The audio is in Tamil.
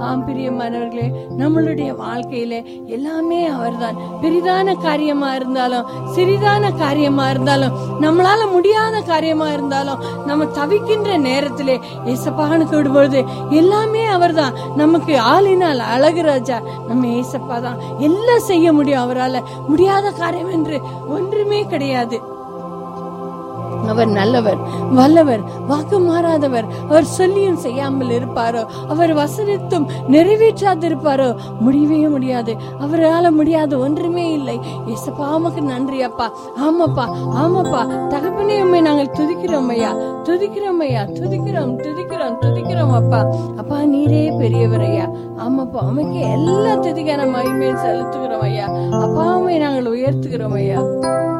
ஆம் பிரியமானவர்களே நம்மளுடைய வாழ்க்கையில எல்லாமே அவர்தான் பெரிதான காரியமா இருந்தாலும் சிறிதான காரியமா இருந்தாலும் நம்மளால முடியாத காரியமா இருந்தாலும் நம்ம தவிக்கின்ற நேரத்திலே ஏசப்பானுக்கு விடும்பொழுது எல்லாமே அவர்தான் நமக்கு ஆளினால் அழகு ராஜா நம்ம ஏசப்பா தான் எல்லாம் செய்ய முடியும் அவரால முடியாத காரியம் என்று ஒன்றுமே கிடையாது அவர் நல்லவர் வல்லவர் வாக்கு மாறாதவர் அவர் சொல்லியும் செய்யாமல் இருப்பாரோ அவர் வசனித்தும் நிறைவேற்றாதிருப்பாரோ முடியவே முடியாது அவரால் முடியாது ஒன்றுமே இல்லை ஏசப்பா உமக்கு நன்றி அப்பா ஆமாப்பா ஆமாப்பா தகப்பனே உண்மை நாங்கள் துதிக்கிறோம் ஐயா துதிக்கிறோம் ஐயா துதிக்கிறோம் துதிக்கிறோம் துதிக்கிறோம் அப்பா அப்பா நீரே பெரியவர் ஐயா ஆமாப்பா உமக்கு எல்லா துதிக்கான மகிமையும் செலுத்துகிறோம் ஐயா அப்பா உண்மை நாங்கள் உயர்த்துகிறோம் ஐயா